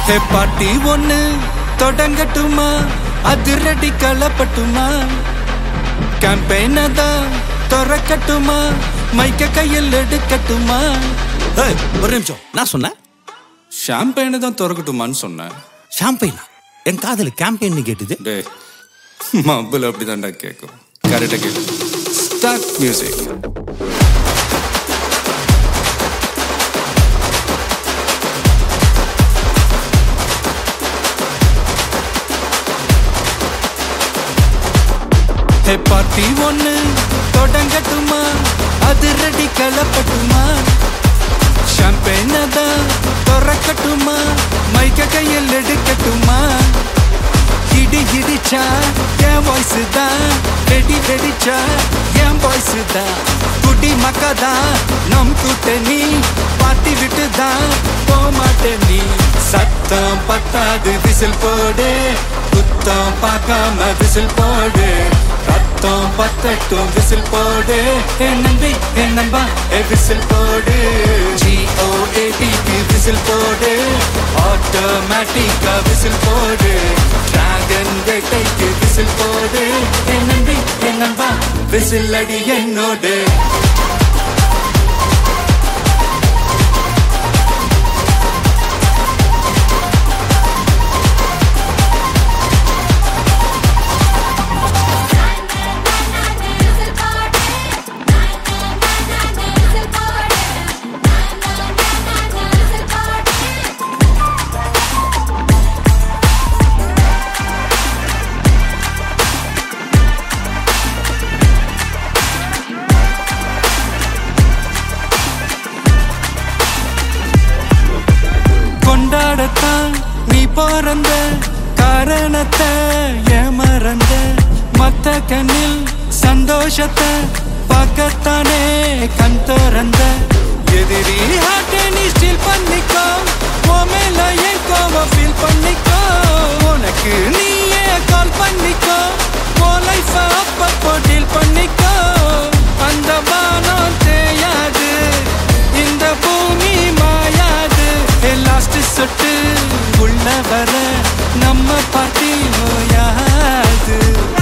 ஹே பாட்டி ஒண்ணு தொடங்கட்டுமா அதிரடி கலப்பட்டுமா கேம்பெயின தான் திறக்கட்டுமா மைக்க கையில் எடுக்கட்டுமா ஏய், ஒரு நிமிஷம் நான் சொன்னேன் ஷாம்பெயினை தான் திறக்கட்டுமான்னு சொன்னேன் ஷாம்பெயினா என் காதல கேம்பெயின் கேட்டுது டே மப்பிள் அப்படிதான்டா கேட்கும் கரெக்டாக கேட்கு ஸ்டார்ட் மியூசிக் ஹே பார்ட்டி ஒண்ணு தொடங்கட்டுமா அதிரடி கலப்பட்டுமா ஷாம்பெயினை தான் திறக்கட்டுமா மைக்க கையில் எடுக்கட்டுமா இடி இடிச்சா என் வாய்ஸ் தான் வெடி வெடிச்சா என் வாய்ஸ் தான் குடி மக்கதான் நம் கூட்டணி பாட்டி விட்டு தான் போமாட்ட நீ சத்தம் பத்தாது விசில் போடு குத்தம் பார்க்காம விசில் போடு ரத்தம் பத்தட்டும் விசில் போடு என் நம்பி என் நம்பா ஏ விசில் போடு ஜிஓஏடிக்கு விசில் போடு ஆட்டோமேட்டிக்கா விசில் போடு டிராகன் வேட்டைக்கு விசில் போடு என் நம்பி என் நம்பா விசில் அடி என்னோடு கொண்டாடத்தான் நீ பிறந்த காரணத்தை ஏமறந்த மத்த கண்ணில் சந்தோஷத்தை பார்க்கத்தானே கண் திறந்த எதிரி ஹார்ட்டை நீ ஸ்டீல் பண்ணிக்கோ உன் மேல என் கோவம் ஃபீல் பண்ணிக்கோ உனக்கு நீயே கால் பண்ணிக்கோ உன் லைஃப் அப்பப்போ டீல் பண்ணிக்கோ அந்த வானம் தேயாது இந்த பூமி மாயாது லாஸ்ட் சொட்டு உள்ள வர நம்ம பாட்டி நோயாது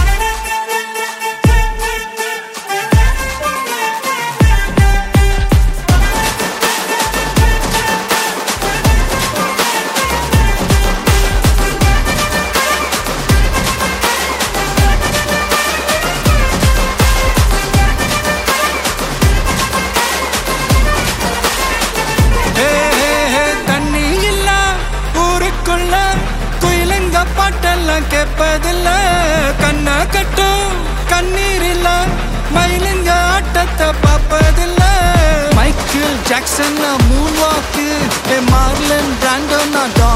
ஹே, ஹே, ஹே, தண்ணி இல்ல ஊருக்குள்ள குயிலுங்க பாட்டெல்லாம் கேட்பதில்ல கண்ணா கட்டும் கண்ணீர் இல்ல மயிலுங்க ஆட்டத்தை பார்ப்பதில்ல Michael Jackson moon walk Marlon Brando நான்